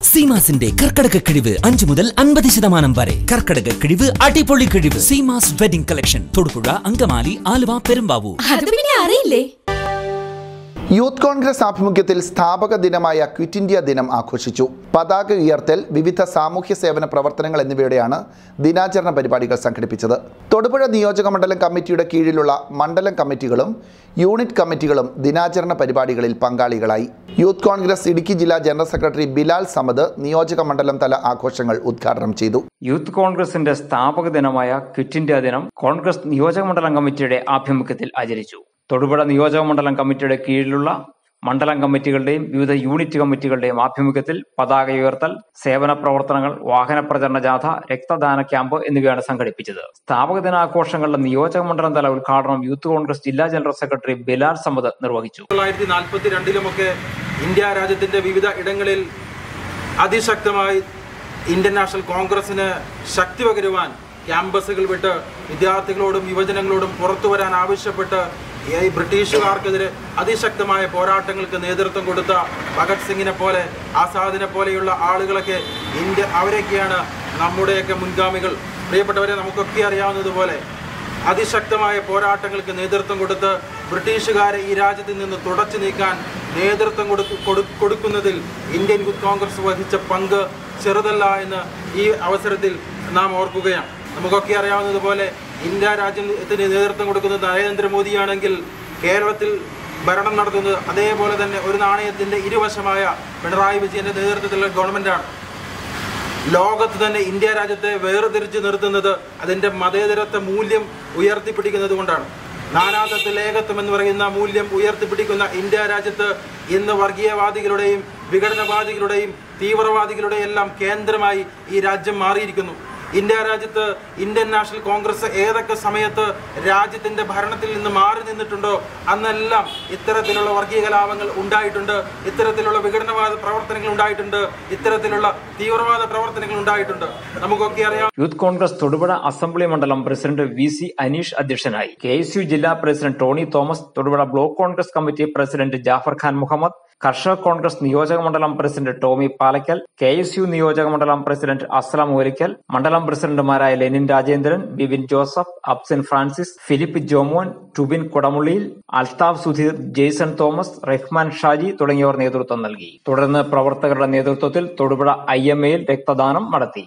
സീമാസിന്റെ കർക്കടക കിഴിവ് അഞ്ചു മുതൽ അൻപത് ശതമാനം വരെ കർക്കടക കിഴിവ് അടിപൊളി കിഴിവ് സീമാസ് വെഡിംഗ് കളക്ഷൻ തൊടുപുഴ അങ്കമാലി ആലുവ പെരുമ്പാവൂർ അത് പിന്നെ അറിയില്ലേ യൂത്ത് കോൺഗ്രസ് ആഭിമുഖ്യത്തിൽ സ്ഥാപക ദിനമായ ക്വിറ്റ് ഇന്ത്യ ദിനം ആഘോഷിച്ചു പതാക ഉയർത്തൽ വിവിധ സാമൂഹ്യ സേവന പ്രവർത്തനങ്ങൾ എന്നിവയോടെയാണ് ദിനാചരണ പരിപാടികൾ സംഘടിപ്പിച്ചത് തൊടുപുഴ നിയോജക മണ്ഡലം കമ്മിറ്റിയുടെ കീഴിലുള്ള മണ്ഡലം കമ്മിറ്റികളും യൂണിറ്റ് കമ്മിറ്റികളും ദിനാചരണ പരിപാടികളിൽ പങ്കാളികളായി യൂത്ത് കോൺഗ്രസ് ഇടുക്കി ജില്ലാ ജനറൽ സെക്രട്ടറി ബിലാൽ സമദ് നിയോജക മണ്ഡലം തല ആഘോഷങ്ങൾ ഉദ്ഘാടനം ചെയ്തു യൂത്ത് കോൺഗ്രസിന്റെ സ്ഥാപക ദിനമായ ക്വിറ്റ് ഇന്ത്യ ദിനം കോൺഗ്രസ് നിയോജകമണ്ഡലം കമ്മിറ്റിയുടെ ആഭിമുഖ്യത്തിൽ ആചരിച്ചു തൊടുപുഴ നിയോജകമണ്ഡലം കമ്മിറ്റിയുടെ കീഴിലുള്ള മണ്ഡലം കമ്മിറ്റികളുടെയും വിവിധ യൂണിറ്റ് കമ്മിറ്റികളുടെയും ആഭിമുഖ്യത്തിൽ പതാക ഉയർത്തൽ സേവന പ്രവർത്തനങ്ങൾ വാഹന പ്രചരണ ജാഥ രക്തദാന ക്യാമ്പ് എന്നിവയാണ് സംഘടിപ്പിച്ചത് സ്ഥാപക ദിനാഘോഷങ്ങളുടെ നിയോജകമണ്ഡലം തല ഉദ്ഘാടനം യൂത്ത് കോൺഗ്രസ് ജില്ലാ ജനറൽ സെക്രട്ടറി ബിലാൽ സമദ് നിർവഹിച്ചു തൊള്ളായിരത്തി നാൽപ്പത്തി രണ്ടിലുമൊക്കെ ഇന്ത്യ രാജ്യത്തിന്റെ വിവിധ ഇടങ്ങളിൽ അതിശക്തമായി ഇന്ത്യൻ നാഷണൽ കോൺഗ്രസിന് ശക്തി പകരുവാൻ ക്യാമ്പസുകൾ വിട്ട് വിദ്യാർത്ഥികളോടും യുവജനങ്ങളോടും പുറത്തു വരാൻ ആവശ്യപ്പെട്ട് ഈ ബ്രിട്ടീഷുകാർക്കെതിരെ അതിശക്തമായ പോരാട്ടങ്ങൾക്ക് നേതൃത്വം കൊടുത്ത ഭഗത് സിംഗിനെ പോലെ ആസാദിനെ പോലെയുള്ള ആളുകളൊക്കെ ഇന്ത്യ അവരൊക്കെയാണ് നമ്മുടെയൊക്കെ മുൻഗാമികൾ പ്രിയപ്പെട്ടവരെ നമുക്കൊക്കെ അറിയാവുന്നതുപോലെ അതിശക്തമായ പോരാട്ടങ്ങൾക്ക് നേതൃത്വം കൊടുത്ത് ബ്രിട്ടീഷുകാരെ ഈ രാജ്യത്ത് നിന്ന് തുടച്ചു നീക്കാൻ നേതൃത്വം കൊടുത്തു കൊടു- കൊടുക്കുന്നതിൽ ഇന്ത്യൻ യൂത്ത് കോൺഗ്രസ് വഹിച്ച പങ്ക് ചെറുതല്ല എന്ന് ഈ അവസരത്തിൽ നാം ഓർക്കുകയാണ് നമുക്കൊക്കെ അറിയാവുന്നതുപോലെ ഇന്ത്യ രാജ്യത്തിന് നേതൃത്വം കൊടുക്കുന്നത് നരേന്ദ്രമോദിയാണെങ്കിൽ കേരളത്തിൽ ഭരണം നടത്തുന്നത് അതേപോലെ തന്നെ ഒരു നാണയത്തിന്റെ ഇരുവശമായ പിണറായി വിജയന്റെ നേതൃത്വത്തിലുള്ള ഗവൺമെന്റാണ് ലോകത്ത് തന്നെ ഇന്ത്യ രാജ്യത്തെ വേർതിരിച്ച് നിർത്തുന്നത് അതിന്റെ മതേതരത്വ മൂല്യം ഉയർത്തിപ്പിടിക്കുന്നത് കൊണ്ടാണ് നാനാത്വത്തിൽ ഏകത്വം എന്ന് പറയുന്ന മൂല്യം ഉയർത്തിപ്പിടിക്കുന്ന ഇന്ത്യ രാജ്യത്ത് ഇന്ന് വർഗീയവാദികളുടെയും വിഘടനവാദികളുടെയും തീവ്രവാദികളുടെയും എല്ലാം കേന്ദ്രമായി ഈ രാജ്യം മാറിയിരിക്കുന്നു ഇന്ത്യ രാജ്യത്ത് ഇന്ത്യൻ നാഷണൽ കോൺഗ്രസ് ഏതൊക്കെ സമയത്ത് രാജ്യത്തിന്റെ ഭരണത്തിൽ നിന്ന് മാറി നിന്നിട്ടുണ്ടോ അന്നെല്ലാം ഇത്തരത്തിലുള്ള വർഗീയ കലാപങ്ങൾ ഉണ്ടായിട്ടുണ്ട് ഇത്തരത്തിലുള്ള വിഘടനവാദ പ്രവർത്തനങ്ങൾ ഉണ്ടായിട്ടുണ്ട് ഇത്തരത്തിലുള്ള തീവ്രവാദ പ്രവർത്തനങ്ങൾ ഉണ്ടായിട്ടുണ്ട് നമുക്കൊക്കെ അറിയാം യൂത്ത് കോൺഗ്രസ് തൊടുപുഴ അസംബ്ലി മണ്ഡലം പ്രസിഡന്റ് വി സി അനീഷ് അധ്യക്ഷനായി കെ എസ് യു ജില്ലാ president Tony Thomas Thodupuzha block Congress committee president Jafar Khan Muhammad കർഷക കോൺഗ്രസ് നിയോജക മണ്ഡലം president Tomy Palakkal K S U നിയോജക മണ്ഡലം പ്രസിഡന്റ് അസ്ലം ഓലിക്കൽ മണ്ഡലം പ്രസിഡന്റുമാരായ ലെനിൻ രാജേന്ദ്രൻ ബിബിൻ ജോസഫ് അബ്സിൻ ഫ്രാൻസിസ് ഫിലിപ്പ് ജോമോൻ ടുബിൻ കുടമുള്ളിയിൽ അൽതാഫ് സുധീർ ജെയ്സൺ തോമസ് റഹ്മാൻ ഷാജി തുടങ്ങിയവർ നേതൃത്വം നൽകി തുടർന്ന് പ്രവർത്തകരുടെ നേതൃത്വത്തിൽ തൊടുപുഴ ഐ എം എയിൽ രക്തദാനം നടത്തി